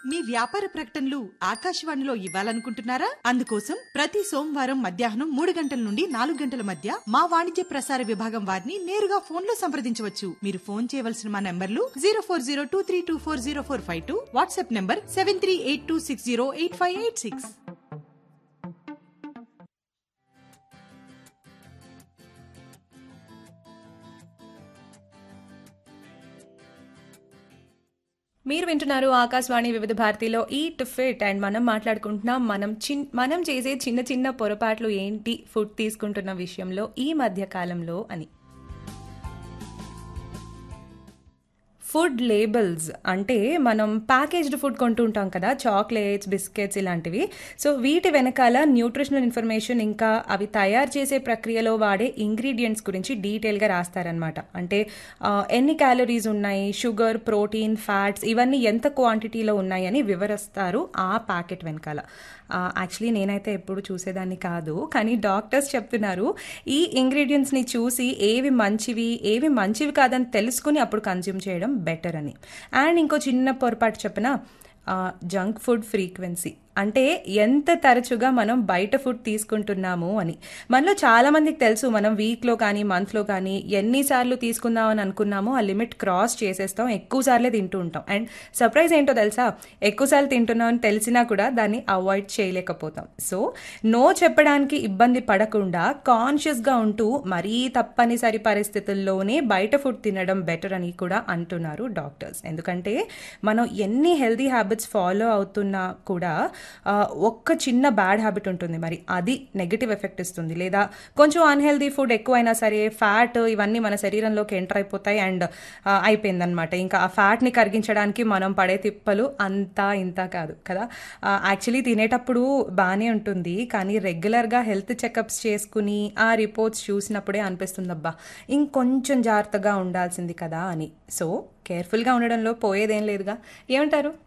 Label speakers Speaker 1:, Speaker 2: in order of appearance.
Speaker 1: మీ వ్యాపార ప్రకటనలు ఆకాశవాణిలో ఇవ్వాలనుకుంటున్నారా అందుకోసం ప్రతి సోమవారం మధ్యాహ్నం మూడు గంటల నుండి నాలుగు గంటల మధ్య మా వాణిజ్య ప్రసార విభాగం వారిని నేరుగా ఫోన్ లో సంప్రదించవచ్చు మీరు ఫోన్ చేయవలసిన మా నంబర్లు zero four zero two three two four zero four five two WhatsApp number seven three eight two six zero eight five eight six
Speaker 2: మీరు వింటున్నారు ఆకాశవాణి వివిధ భారతిలో ఈ టు ఫిట్ అండ్ మనం మాట్లాడుకుంటున్నాం మనం చిన్ మనం చేసే చిన్న చిన్న పొరపాట్లు ఏంటి ఫుడ్ తీసుకుంటున్న విషయంలో ఈ మధ్య కాలంలో అని ఫుడ్ లేబుల్స్ అంటే మనం ప్యాకేజ్డ్ ఫుడ్ కొంటూ ఉంటాం కదా చాక్లెట్స్ బిస్కెట్స్ ఇలాంటివి సో వీటి వెనకాల న్యూట్రిషనల్ ఇన్ఫర్మేషన్ ఇంకా అవి తయారు చేసే ప్రక్రియలో వాడే ఇంగ్రీడియంట్స్ గురించి డీటెయిల్గా రాస్తారనమాట అంటే ఆ, ఎన్ని క్యాలరీస్ ఉన్నాయి షుగర్ ప్రోటీన్ ఫ్యాట్స్ ఇవన్నీ ఎంత క్వాంటిటీలో ఉన్నాయని వివరిస్తారు ఆ ప్యాకెట్ వెనకాల యాక్చువల్లీ నేనైతే ఎప్పుడు చూసేదాన్ని కాదు కానీ డాక్టర్స్ చెప్తున్నారు ఈ ఇంగ్రీడియంట్స్ని చూసి ఏవి మంచివి ఏవి మంచివి కాదని తెలుసుకుని అప్పుడు కన్జ్యూమ్ చేయడం బెటర్ అని అండ్ ఇంకో చిన్న పొరపాటు చెప్పిన జంక్ ఫుడ్ ఫ్రీక్వెన్సీ అంటే ఎంత తరచుగా మనం బయట ఫుడ్ తీసుకుంటున్నాము అని మనలో చాలా మందికి తెలుసు మనం వీక్లో కానీ మంత్లో కానీ ఎన్నిసార్లు తీసుకుందాం అని అనుకున్నామో ఆ లిమిట్ క్రాస్ చేసేస్తాం ఎక్కువ సార్లే తింటూ ఉంటాం అండ్ సర్ప్రైజ్ ఏంటో తెలుసా ఎక్కువసార్లు తింటున్నాం అని తెలిసినా కూడా దాన్ని అవాయిడ్ చేయలేకపోతాం సో నో చెప్పడానికి ఇబ్బంది పడకుండా కాన్షియస్గా ఉంటూ మరీ తప్పనిసరి పరిస్థితుల్లోనే బయట ఫుడ్ తినడం బెటర్ అని కూడా అంటున్నారు డాక్టర్స్ ఎందుకంటే మనం ఎన్ని హెల్తీ హ్యాబిట్స్ ఫాలో అవుతున్నా కూడా ఆ, ఒక్క చిన్న బ్యాడ్ హ్యాబిట్ ఉంటుంది మరి అది నెగిటివ్ ఎఫెక్ట్ ఇస్తుంది లేదా కొంచెం అన్హెల్దీ ఫుడ్ ఎక్కువైనా సరే ఫ్యాట్ ఇవన్నీ మన శరీరంలోకి ఎంటర్ అయిపోతాయి అండ్ అయిపోయిందనమాట ఇంకా ఆ ఫ్యాట్ని కరిగించడానికి మనం పడే తిప్పలు అంతా ఇంత కాదు కదా యాక్చువల్లీ తినేటప్పుడు బాగానే ఉంటుంది కానీ రెగ్యులర్గా హెల్త్ చెకప్స్ చేసుకుని ఆ రిపోర్ట్స్ చూసినప్పుడే అనిపిస్తుంది అబ్బా ఇంకొంచెం జాగ్రత్తగా ఉండాల్సింది కదా అని సో కేర్ఫుల్గా ఉండడంలో పోయేదేం లేదుగా ఏమంటారు